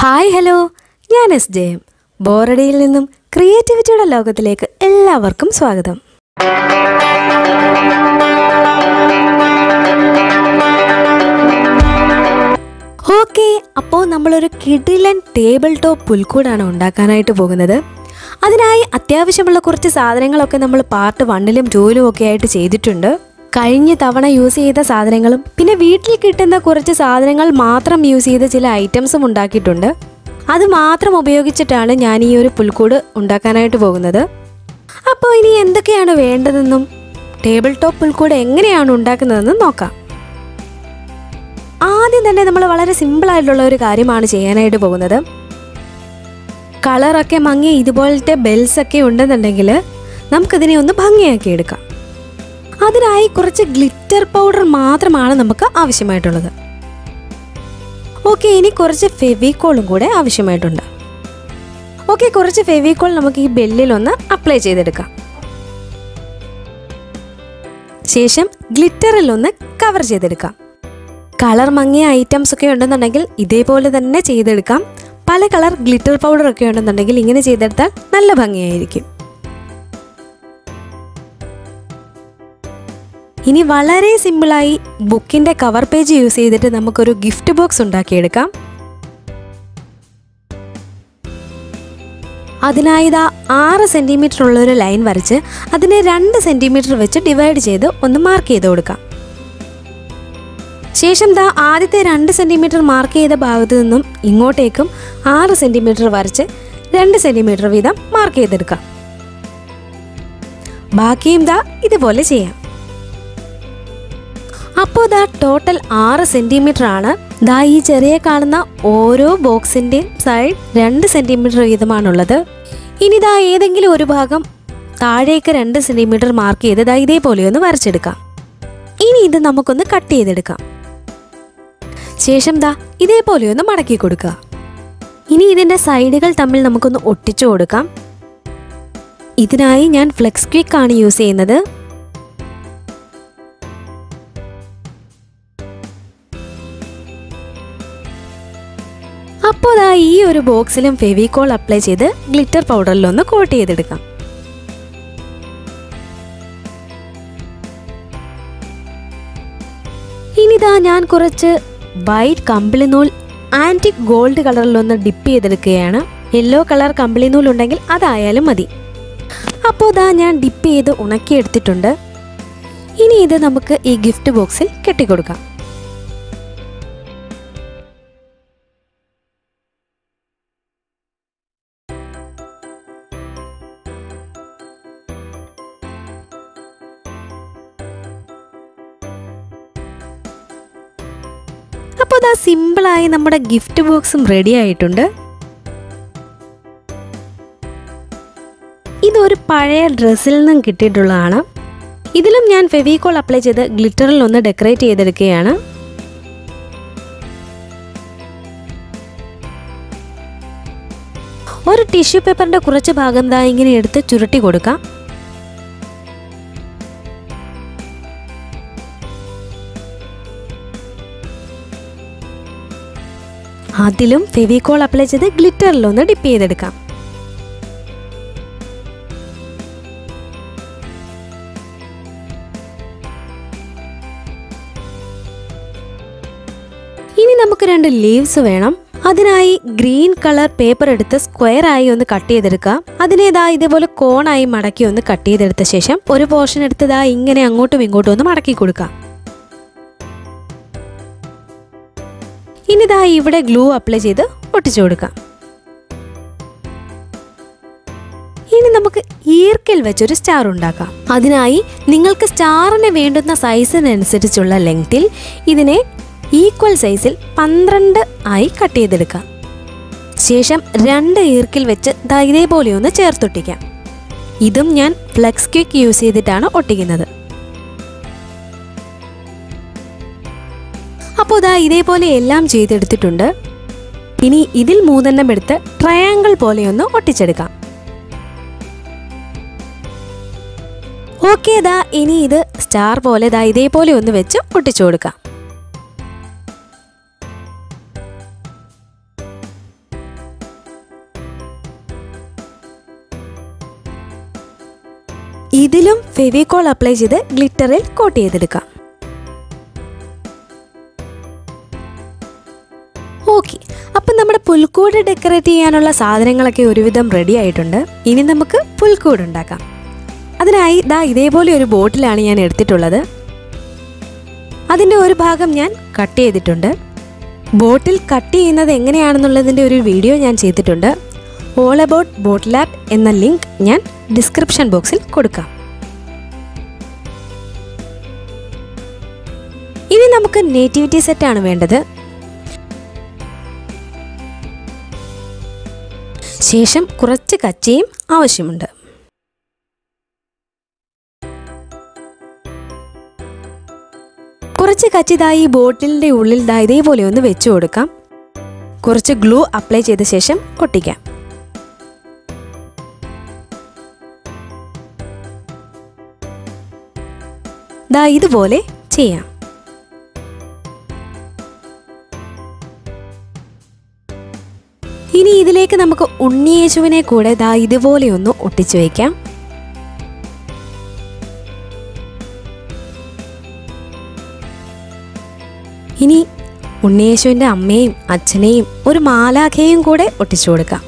hi hello ഞാൻ S ജയം ബോറടിയിൽ നിന്നും ക്രിയേറ്റിവിറ്റിയുടെ ലോകത്തിലേക്ക് എല്ലാവർക്കും സ്വാഗതം ഓക്കെ അപ്പോൾ നമ്മളൊരു കിടിലൻ ടേബിൾ ടോപ്പ് പുൽക്കൂടാണ് ഉണ്ടാക്കാനായിട്ട് പോകുന്നത് അതിനായി അത്യാവശ്യമുള്ള കുറച്ച് സാധനങ്ങളൊക്കെ നമ്മൾ പാർട്ട് വണ്ണിലും ടൂവിലും ഒക്കെ ആയിട്ട് ചെയ്തിട്ടുണ്ട് കഴിഞ്ഞ തവണ യൂസ് ചെയ്ത സാധനങ്ങളും പിന്നെ വീട്ടിൽ കിട്ടുന്ന കുറച്ച് സാധനങ്ങൾ മാത്രം യൂസ് ചെയ്ത ചില ഐറ്റംസും ഉണ്ടാക്കിയിട്ടുണ്ട് അത് മാത്രം ഉപയോഗിച്ചിട്ടാണ് ഞാൻ ഈ ഒരു പുൽക്കൂട് ഉണ്ടാക്കാനായിട്ട് പോകുന്നത് അപ്പോൾ ഇനി എന്തൊക്കെയാണ് വേണ്ടതെന്നും ടേബിൾ ടോപ്പ് പുൽക്കൂട് എങ്ങനെയാണ് ഉണ്ടാക്കുന്നതെന്നും നോക്കാം ആദ്യം തന്നെ നമ്മൾ വളരെ സിമ്പിൾ ആയിട്ടുള്ള ഒരു കാര്യമാണ് ചെയ്യാനായിട്ട് പോകുന്നത് കളറൊക്കെ മങ്ങിയ ഇതുപോലത്തെ ബെൽസ് ഒക്കെ ഉണ്ടെന്നുണ്ടെങ്കിൽ നമുക്കതിനെ ഒന്ന് ഭംഗിയാക്കി എടുക്കാം അതിനായി കുറച്ച് ഗ്ലിറ്റർ പൗഡർ മാത്രമാണ് നമുക്ക് ആവശ്യമായിട്ടുള്ളത് ഓക്കെ ഇനി കുറച്ച് ഫെവിക്കോളും കൂടെ ആവശ്യമായിട്ടുണ്ട് ഓക്കെ കുറച്ച് ഫെവിക്കോൾ നമുക്ക് ഈ ബെല്ലിലൊന്ന് അപ്ലൈ ചെയ്തെടുക്കാം ശേഷം ഗ്ലിറ്ററിൽ ഒന്ന് കവർ ചെയ്തെടുക്കാം കളർ മങ്ങിയ ഐറ്റംസ് ഒക്കെ ഉണ്ടെന്നുണ്ടെങ്കിൽ ഇതേപോലെ തന്നെ ചെയ്തെടുക്കാം പല കളർ ഗ്ലിറ്റർ പൗഡർ ഒക്കെ ഉണ്ടെന്നുണ്ടെങ്കിൽ ഇങ്ങനെ ചെയ്തെടുത്താൽ നല്ല ഭംഗിയായിരിക്കും ഇനി വളരെ സിമ്പിളായി ബുക്കിന്റെ കവർ പേജ് യൂസ് ചെയ്തിട്ട് നമുക്കൊരു ഗിഫ്റ്റ് ബോക്സ് ഉണ്ടാക്കിയെടുക്കാം അതിനായി ഇതാ ആറ് സെന്റിമീറ്റർ ഉള്ള ഒരു ലൈൻ വരച്ച് അതിനെ രണ്ട് സെന്റിമീറ്റർ വെച്ച് ഡിവൈഡ് ചെയ്ത് ഒന്ന് മാർക്ക് ചെയ്ത് കൊടുക്കാം ശേഷം ദാ ആദ്യത്തെ രണ്ട് സെന്റിമീറ്റർ മാർക്ക് ചെയ്ത ഭാഗത്ത് നിന്നും ഇങ്ങോട്ടേക്കും ആറ് സെന്റിമീറ്റർ വരച്ച് രണ്ട് സെന്റിമീറ്റർ വീതം മാർക്ക് ചെയ്തെടുക്കാം ബാക്കിയും ദാ ഇതുപോലെ ചെയ്യാം അപ്പോൾ ദാ ടോട്ടൽ ആറ് സെന്റിമീറ്റർ ആണ് ദാ ഈ ചെറിയ കാണുന്ന ഓരോ ബോക്സിന്റെയും സൈഡ് രണ്ട് സെന്റിമീറ്റർ വീതമാണുള്ളത് ഇനി ദാ ഏതെങ്കിലും ഒരു ഭാഗം താഴേക്ക് രണ്ട് സെന്റിമീറ്റർ മാർക്ക് ചെയ്ത് ദാ ഇതേപോലെ ഒന്ന് വരച്ചെടുക്കാം ഇനി ഇത് നമുക്കൊന്ന് കട്ട് ചെയ്തെടുക്കാം ശേഷം ദാ ഇതേപോലെ ഒന്ന് മടക്കി കൊടുക്കുക ഇനി ഇതിന്റെ സൈഡുകൾ തമ്മിൽ നമുക്കൊന്ന് ഒട്ടിച്ചു കൊടുക്കാം ഇതിനായി ഞാൻ ഫ്ലെക്സ് ക്വിക്ക് ആണ് യൂസ് ചെയ്യുന്നത് അപ്പോൾ ദാ ഈ ഒരു ബോക്സിലും ഫെവിക്കോൾ അപ്ലൈ ചെയ്ത് ഗ്ലിറ്റർ പൗഡറിലൊന്ന് കോട്ട് ചെയ്തെടുക്കാം ഇനിതാ ഞാൻ കുറച്ച് വൈറ്റ് കമ്പിളി നൂൽ ആൻറ്റിക് ഗോൾഡ് കളറിലൊന്ന് ഡിപ്പ് ചെയ്തെടുക്കുകയാണ് യെല്ലോ കളർ കമ്പിളി നൂൽ ഉണ്ടെങ്കിൽ അതായാലും മതി അപ്പോൾ ഇതാ ഞാൻ ഡിപ്പ് ചെയ്ത് ഉണക്കിയെടുത്തിട്ടുണ്ട് ഇനി ഇത് നമുക്ക് ഈ ഗിഫ്റ്റ് ബോക്സിൽ കെട്ടിക്കൊടുക്കാം അപ്പോൾ ഇതാ സിമ്പിളായി നമ്മുടെ ഗിഫ്റ്റ് ബോക്സും റെഡി ആയിട്ടുണ്ട് ഇതൊരു പഴയ ഡ്രസ്സിൽ നിന്നും കിട്ടിയിട്ടുള്ളതാണ് ഇതിലും ഞാൻ ഫെവിക്കോൾ അപ്ലൈ ചെയ്ത് ഗ്ലിറ്ററിൽ ഒന്ന് ഡെക്കറേറ്റ് ചെയ്തെടുക്കുകയാണ് ഒരു ടിഷ്യൂ പേപ്പറിന്റെ കുറച്ച് ഭാഗം ദാ ഇങ്ങനെ എടുത്ത് ചുരുട്ടി കൊടുക്കാം അതിലും ഫെവിക്കോൾ അപ്ലൈ ചെയ്ത് ഗ്ലിറ്ററിലൊന്ന് ഡിപ്പ് ചെയ്തെടുക്കാം ഇനി നമുക്ക് രണ്ട് ലീവ്സ് വേണം അതിനായി ഗ്രീൻ കളർ പേപ്പർ എടുത്ത് സ്ക്വയർ ആയി ഒന്ന് കട്ട് ചെയ്തെടുക്കുക അതിനേതാ ഇതേപോലെ കോണായി മടക്കി ഒന്ന് കട്ട് ചെയ്തെടുത്ത ശേഷം ഒരു പോർഷൻ എടുത്തതാ ഇങ്ങനെ അങ്ങോട്ടും ഇങ്ങോട്ടും ഒന്ന് മടക്കി കൊടുക്കാം ഇനിതാ ഇവിടെ ഗ്ലൂ അപ്ലൈ ചെയ്ത് ഒട്ടിച്ചു കൊടുക്കാം ഇനി നമുക്ക് ഈർക്കിൽ വെച്ചൊരു സ്റ്റാർ ഉണ്ടാക്കാം അതിനായി നിങ്ങൾക്ക് സ്റ്റാറിന് വേണ്ടുന്ന സൈസിനനുസരിച്ചുള്ള ലെങ്തിൽ ഇതിനെ ഈക്വൽ സൈസിൽ പന്ത്രണ്ട് ആയി കട്ട് ചെയ്തെടുക്കാം ശേഷം രണ്ട് ഈർക്കിൽ വെച്ച് ദാ ഇതേപോലെ ഒന്ന് ചേർത്തൊട്ടിക്കാം ഇതും ഞാൻ ഫ്ലെക്സ് ക്വിക്ക് യൂസ് ചെയ്തിട്ടാണ് ഒട്ടിക്കുന്നത് അപ്പോൾ ഇതാ ഇതേപോലെ എല്ലാം ചെയ്തെടുത്തിട്ടുണ്ട് ഇനി ഇതിൽ മൂന്നെണ്ണം എടുത്ത് ട്രയാങ്കിൾ പോലെ ഒന്ന് ഒട്ടിച്ചെടുക്കാം ഓക്കെ ദാ ഇനി ഇത് സ്റ്റാർ പോലെ ദാ ഇതേപോലെ ഒന്ന് വെച്ച് ഒട്ടിച്ചു കൊടുക്കാം ഇതിലും ഫെവിക്കോൾ അപ്ലൈ ചെയ്ത് ഗ്ലിറ്ററിൽ കോട്ട് ചെയ്തെടുക്കാം ഓക്കെ അപ്പം നമ്മുടെ പുൽക്കൂട് ഡെക്കറേറ്റ് ചെയ്യാനുള്ള സാധനങ്ങളൊക്കെ ഒരുവിധം റെഡി ആയിട്ടുണ്ട് ഇനി നമുക്ക് പുൽക്കൂട് ഉണ്ടാക്കാം അതിനായി ദാ ഇതേപോലെ ഒരു ബോട്ടിലാണ് ഞാൻ എടുത്തിട്ടുള്ളത് അതിൻ്റെ ഒരു ഭാഗം ഞാൻ കട്ട് ചെയ്തിട്ടുണ്ട് ബോട്ടിൽ കട്ട് ചെയ്യുന്നത് എങ്ങനെയാണെന്നുള്ളതിൻ്റെ ഒരു വീഡിയോ ഞാൻ ചെയ്തിട്ടുണ്ട് ഓൾ അബൌട്ട് ബോട്ട് ലാബ് എന്ന ലിങ്ക് ഞാൻ ഡിസ്ക്രിപ്ഷൻ ബോക്സിൽ കൊടുക്കാം ഇനി നമുക്ക് നേറ്റിവിറ്റി സെറ്റാണ് വേണ്ടത് ശേഷം കുറച്ച് കച്ചയും ആവശ്യമുണ്ട് കുറച്ച് കച്ചിതായി ഈ ബോട്ടിലിൻ്റെ ഉള്ളിൽ ദാ ഇതേപോലെ ഒന്ന് വെച്ചു കൊടുക്കാം കുറച്ച് ഗ്ലൂ അപ്ലൈ ചെയ്ത ശേഷം ഒട്ടിക്കാം ദാ ഇതുപോലെ ചെയ്യാം ഇനി ഇതിലേക്ക് നമുക്ക് ഉണ്ണിയേശുവിനെ കൂടെ ദാ ഇതുപോലെ ഒന്ന് ഒട്ടിച്ചു വയ്ക്കാം ഇനി ഉണ്ണിയേശുവിൻ്റെ അമ്മയും അച്ഛനെയും ഒരു മാലാഖയും കൂടെ ഒട്ടിച്ചു കൊടുക്കാം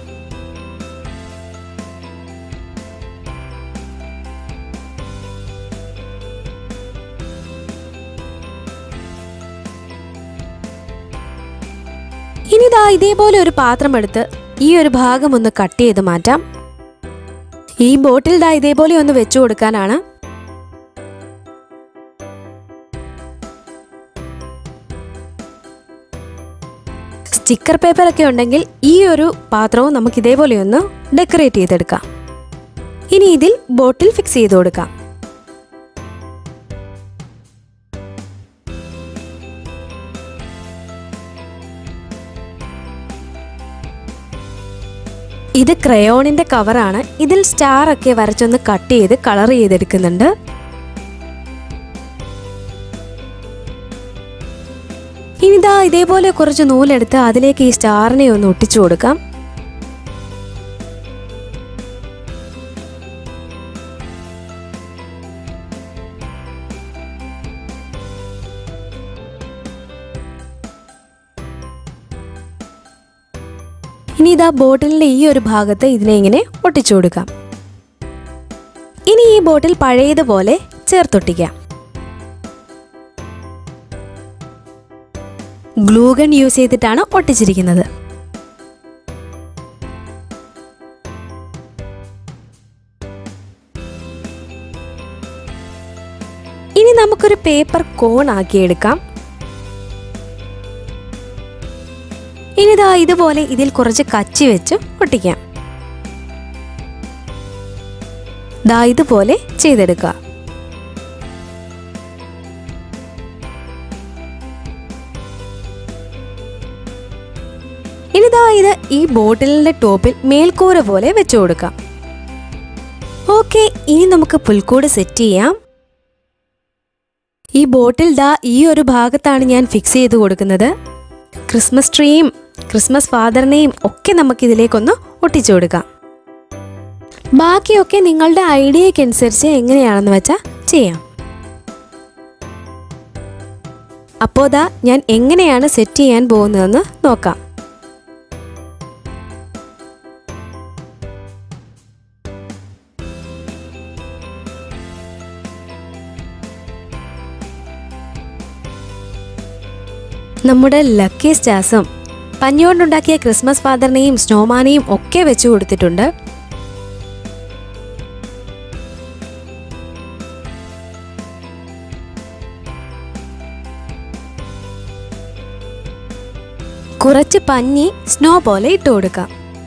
ഇനി ദാ ഇതേപോലെ ഒരു പാത്രം എടുത്ത് ഈ ഒരു ഭാഗം ഒന്ന് കട്ട് ചെയ്ത് മാറ്റാം ഈ ബോട്ടിൽ ദാ ഇതേപോലെ ഒന്ന് വെച്ചു കൊടുക്കാനാണ് സ്റ്റിക്കർ പേപ്പർ ഒക്കെ ഉണ്ടെങ്കിൽ ഈ ഒരു പാത്രവും നമുക്ക് ഇതേപോലെ ഒന്ന് ഡെക്കറേറ്റ് ചെയ്തെടുക്കാം ഇനി ഇതിൽ ബോട്ടിൽ ഫിക്സ് ചെയ്ത് കൊടുക്കാം ഇത് ക്രയോണിന്റെ കവറാണ് ഇതിൽ സ്റ്റാർ ഒക്കെ വരച്ചൊന്ന് കട്ട് ചെയ്ത് കളർ ചെയ്തെടുക്കുന്നുണ്ട് ഇനിതാ ഇതേപോലെ കുറച്ച് നൂലെടുത്ത് അതിലേക്ക് ഈ സ്റ്റാറിനെ ഒന്ന് ഒട്ടിച്ചു കൊടുക്കാം ഇനി ഇതാ ബോട്ടിലിന്റെ ഈ ഒരു ഭാഗത്ത് ഇതിനെ ഇങ്ങനെ ഒട്ടിച്ചു കൊടുക്കാം ഇനി ഈ ബോട്ടിൽ പഴയതുപോലെ ചേർത്തൊട്ടിക്കാം ഗ്ലൂഗൺ യൂസ് ചെയ്തിട്ടാണ് ഒട്ടിച്ചിരിക്കുന്നത് ഇനി നമുക്കൊരു പേപ്പർ കോൺ ആക്കിയെടുക്കാം ഇനി ഇതാ ഇതുപോലെ ഇതിൽ കുറച്ച് കച്ചി വെച്ച് ഒട്ടിക്കാം ദാ ഇതുപോലെ ചെയ്തെടുക്കുക ഇനി ദാ ഇത് ഈ ബോട്ടിലിന്റെ ടോപ്പിൽ മേൽക്കൂര പോലെ വെച്ചു കൊടുക്കാം ഓക്കെ ഇനി നമുക്ക് പുൽക്കൂട് സെറ്റ് ചെയ്യാം ഈ ബോട്ടിൽ ദാ ഈ ഒരു ഭാഗത്താണ് ഞാൻ ഫിക്സ് ചെയ്ത് കൊടുക്കുന്നത് ക്രിസ്മസ് ട്രീയും ക്രിസ്മസ് ഫാദറിനെയും ഒക്കെ നമുക്ക് ഇതിലേക്കൊന്ന് ഒട്ടിച്ചു കൊടുക്കാം ബാക്കിയൊക്കെ നിങ്ങളുടെ ഐഡിയക്കനുസരിച്ച് എങ്ങനെയാണെന്ന് വെച്ചാൽ ചെയ്യാം അപ്പോൾ ദാ ഞാൻ എങ്ങനെയാണ് സെറ്റ് ചെയ്യാൻ പോകുന്നതെന്ന് നോക്കാം നമ്മുടെ ലക്കി സ്റ്റാസും പഞ്ഞുകൊണ്ടുണ്ടാക്കിയ ക്രിസ്മസ് ഫാദറിനെയും സ്നോമാനെയും ഒക്കെ വെച്ചു കൊടുത്തിട്ടുണ്ട് കുറച്ച് പഞ്ഞി സ്നോ പോലെ ഇട്ട് കൊടുക്കാം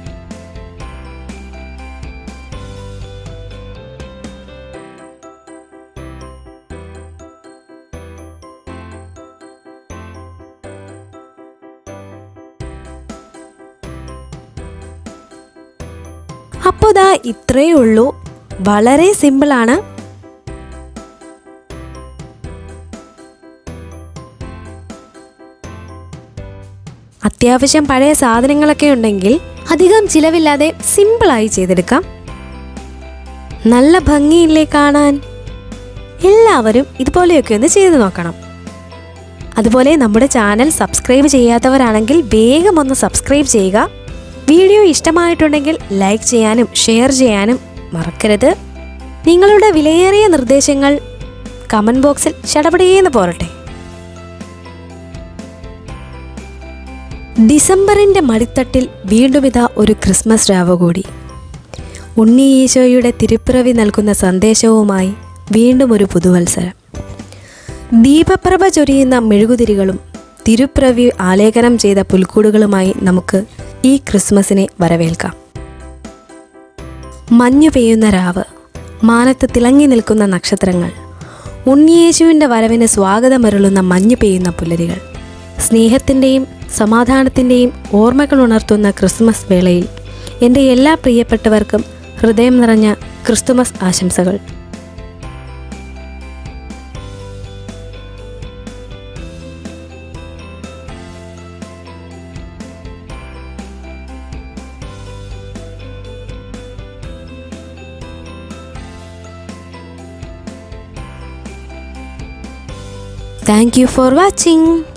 അപ്പോൾ ദാ ഇത്രയേ ഉള്ളൂ വളരെ സിമ്പിളാണ് അത്യാവശ്യം പഴയ സാധനങ്ങളൊക്കെ ഉണ്ടെങ്കിൽ അധികം ചിലവില്ലാതെ സിമ്പിളായി ചെയ്തെടുക്കാം നല്ല ഭംഗിയില്ലേ കാണാൻ എല്ലാവരും ഇതുപോലെയൊക്കെ ഒന്ന് ചെയ്തു നോക്കണം അതുപോലെ നമ്മുടെ ചാനൽ സബ്സ്ക്രൈബ് ചെയ്യാത്തവരാണെങ്കിൽ വേഗം ഒന്ന് സബ്സ്ക്രൈബ് ചെയ്യുക വീഡിയോ ഇഷ്ടമായിട്ടുണ്ടെങ്കിൽ ലൈക്ക് ചെയ്യാനും ഷെയർ ചെയ്യാനും മറക്കരുത് നിങ്ങളുടെ വിലയേറിയ നിർദ്ദേശങ്ങൾ കമൻറ്റ് ബോക്സിൽ ചടപടിയെന്ന് പോരട്ടെ ഡിസംബറിൻ്റെ മടിത്തട്ടിൽ വീണ്ടും ഇതാ ഒരു ക്രിസ്മസ് രാവ് കൂടി ഉണ്ണി ഈശോയുടെ തിരുപ്പിറവി നൽകുന്ന സന്ദേശവുമായി വീണ്ടും ഒരു പുതുവത്സരം ദീപപ്രഭ ചൊരിയുന്ന മെഴുകുതിരികളും തിരുപ്പിറവി ആലേഖനം ചെയ്ത പുൽക്കൂടുകളുമായി നമുക്ക് ഈ ക്രിസ്മസിനെ വരവേൽക്കാം മഞ്ഞു പെയ്യുന്ന രാവ് മാനത്ത് തിളങ്ങി നിൽക്കുന്ന നക്ഷത്രങ്ങൾ ഉണ്ണിയേശുവിൻ്റെ വരവിന് സ്വാഗതമരുളുന്ന മഞ്ഞു പെയ്യുന്ന പുലരികൾ സ്നേഹത്തിൻ്റെയും സമാധാനത്തിൻ്റെയും ഓർമ്മകൾ ഉണർത്തുന്ന ക്രിസ്മസ് വേളയിൽ എൻ്റെ എല്ലാ പ്രിയപ്പെട്ടവർക്കും ഹൃദയം നിറഞ്ഞ ക്രിസ്തുമസ് ആശംസകൾ താങ്ക് യു ഫോർ വാച്ചിങ്